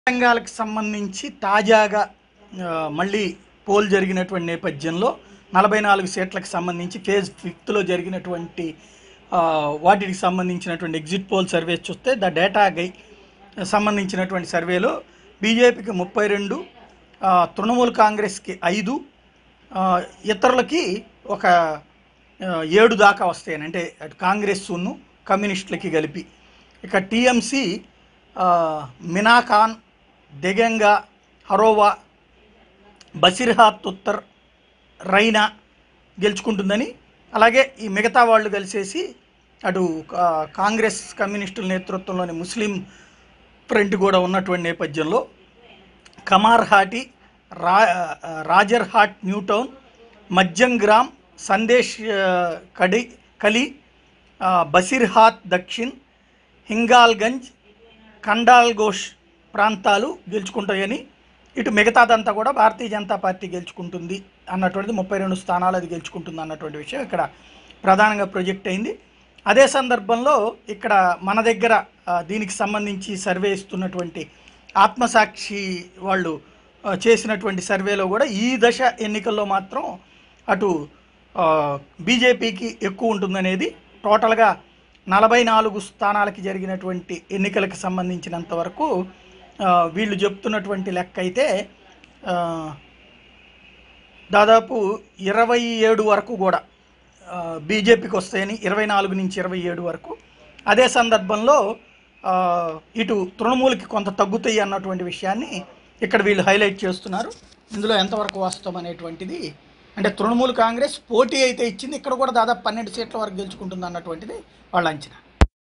రంగాలకు సంబంధించి తాజాగా ఆ, మళ్ళీ పోల్ జరిగినటువంటి నేపథ్యంలో నలభై నాలుగు సీట్లకు సంబంధించి ఫేజ్ ఫిఫ్త్లో జరిగినటువంటి ఆ, వాటికి సంబంధించినటువంటి ఎగ్జిట్ పోల్ సర్వే చూస్తే ద డేటా గై సంబంధించినటువంటి సర్వేలో బీజేపీకి ముప్పై రెండు ఆ, తృణమూల్ కాంగ్రెస్కి ఐదు ఆ, ఇతరులకి ఒక ఆ, ఏడు దాకా వస్తాయని అంటే అటు కాంగ్రెస్ ఉన్ను కమ్యూనిస్టులకి కలిపి ఇక టీఎంసీ మినాఖాన్ దెగంగా హరోవా బసిర్హాత్ ఉత్తర్ రైనా గెలుచుకుంటుందని అలాగే ఈ మిగతా వాళ్ళు కలిసేసి అటు ఆ, కాంగ్రెస్ కమ్యూనిస్టుల నేతృత్వంలోని ముస్లిం ఫ్రంట్ కూడా ఉన్నటువంటి నేపథ్యంలో కమార్ హాటి రా రాజర్ హాట్ న్యూటౌన్ మజ్జంగ్రామ్ సందేశ్ ఆ, కడి కలి ఆ, బసిర్హాత్ దక్షిణ్ హింగాల్గంజ్ కండాల్గోష్ ప్రాంతాలు గెలుచుకుంటాయని ఇటు మిగతాదంతా కూడా భారతీయ జనతా పార్టీ గెలుచుకుంటుంది అన్నటువంటిది ముప్పై రెండు స్థానాలు అది గెలుచుకుంటుంది అన్నటువంటి విషయం ఇక్కడ ప్రధానంగా ప్రొజెక్ట్ అయింది అదే సందర్భంలో ఇక్కడ మన దగ్గర ఆ, దీనికి సంబంధించి సర్వే ఇస్తున్నటువంటి ఆత్మసాక్షి వాళ్ళు ఆ, చేసినటువంటి సర్వేలో కూడా ఈ దశ ఎన్నికల్లో మాత్రం అటు ఆ, బీజేపీకి ఎక్కువ ఉంటుందనేది టోటల్గా నలభై నాలుగు స్థానాలకి జరిగినటువంటి ఎన్నికలకు సంబంధించినంత వరకు ఆ, వీళ్ళు చెప్తున్నటువంటి లెక్క అయితే ఆ, దాదాపు ఇరవై ఏడు వరకు కూడా ఆ, బీజేపీకి వస్తాయని ఇరవై నాలుగు నుంచి ఇరవై ఏడు వరకు అదే సందర్భంలో ఆ, ఇటు తృణమూలకి కొంత తగ్గుతాయి అన్నటువంటి విషయాన్ని ఇక్కడ వీళ్ళు హైలైట్ చేస్తున్నారు ఇందులో ఎంతవరకు వాస్తవం అనేటువంటిది అంటే తృణమూల్ కాంగ్రెస్ పోటీ అయితే ఇచ్చింది ఇక్కడ కూడా దాదాపు పన్నెండు సీట్ల వరకు గెలుచుకుంటుంది అన్నటువంటిది వాళ్ళ అంచనా